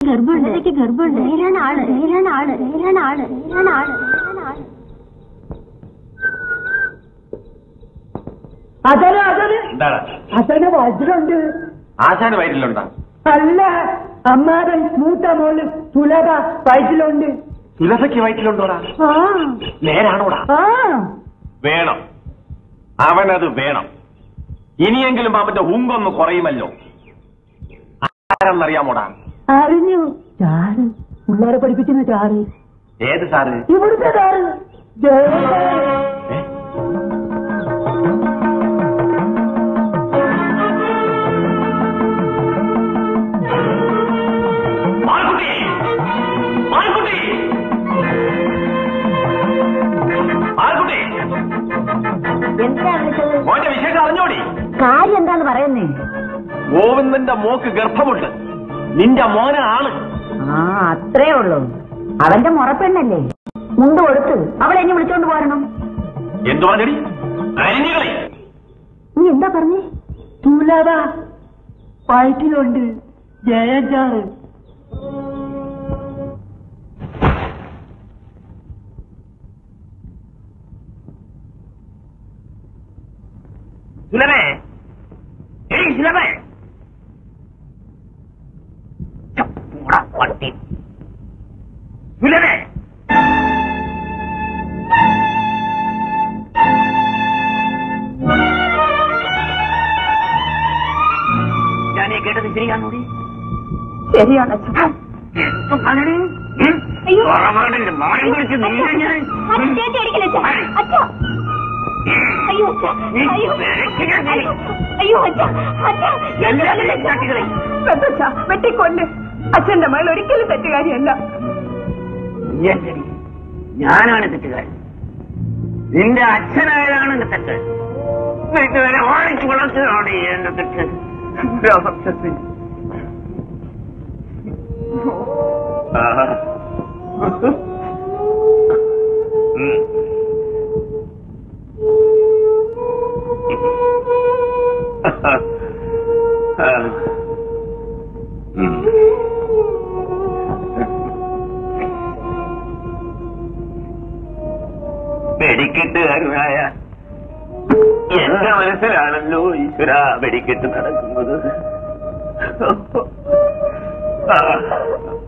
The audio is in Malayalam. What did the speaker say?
ഗർഭമുണ്ട് ലതയ്ക്ക് ഗർഭമുണ്ട് നേരാണ് ആള് നേരാണ് ആള് നേരാണ് ആള് നേരാണ് ആള് നേരാണ് ആള് അതനെ അതനെ എന്താണ് അതനെ വജ്രമുണ്ട് ആശാന് വയറ്റിലുണ്ടാ അല്ല അമ്മാവൻ മൂത്ത മോള് സുലഭ വയറ്റിലുണ്ട് സുലഭയ്ക്ക് വയറ്റിലുണ്ടോടാ ആ നേരാണോടാ ആ വേണം അവനത് വേണം ഇനിയെങ്കിലും അവന്റെ ഹുങ്കൊന്ന് കുറയുമല്ലോ ആരെന്നറിയാമോടാ അറിഞ്ഞു ചാറ് പിള്ളേരെ പഠിപ്പിക്കുന്ന ചാറ് ഏത് സാറ് ഇവിടുത്തെ ചാറ് ജയ ഏ? മാൽക്കുട്ടി! മാൽക്കുട്ടി! മാൽക്കുട്ടി! എന്താ വിളിച്ചത് മോന്റെ വിശേഷം അറിഞ്ഞോടി കാര്യം എന്താന്ന് പറയുന്നേ ഗോവിന്ദന്റെ മോക്ക് ഗർഭമുണ്ട് നിന്റെ മോന ആള് ആ അത്രേ ഉള്ളൂ അവന്റെ മുറപ്പെണ്ണല്ലേ മുണ്ട് കൊടുത്ത് അവളെ എന്നെ വിളിച്ചോണ്ട് പോരണം എന്തു പറഞ്ഞടി അരിഞ്ഞുകളി നീ എന്താ പറഞ്ഞേ സുലഭ വയറ്റിലുണ്ട് ജയചാറ് സുലഭേ ഏയ് സുലഭേ ചപ്പൂട പട്ടി സുലഭേ ഞാൻ ഈ കേട്ടത് ശരിയാണോടി ശരിയാണ് എന്തും പറഞ്ഞടി? ഉം? അയ്യോ. ഉറവാടിന്റെ മോനെ കുറിച്ച് നീ എങ്ങനെ? അയ്യോ നീ അയ്യോ വെറുക്കരുത്. അയ്യോ അച്ഛാ അച്ഛാ എല്ലാവരെയും തട്ടിക്കളയും. വെട്ടിക്കൊല്ല് അച്ഛന്റെ മകൾ ഒരിക്കലും തെറ്റുകാരിയല്ല നീയല്ലടി. ഞാനാണ് തെറ്റുകാരൻ നിന്റെ അച്ഛനായതാണ് എന്റെ തെറ്റ് വീട്ടുകാരെ ഓടിച്ചു വളർത്തതാണ് എന്റെ തെറ്റ് രാക്ഷസി. ആഹാ. ഉം. ആ. ഉം. വെടിക്കെട്ടുകാരനായ എന്റെ മനസ്സിലാണല്ലോ ഈശ്വര വെടിക്കെട്ട് നടക്കുന്നത് ആ.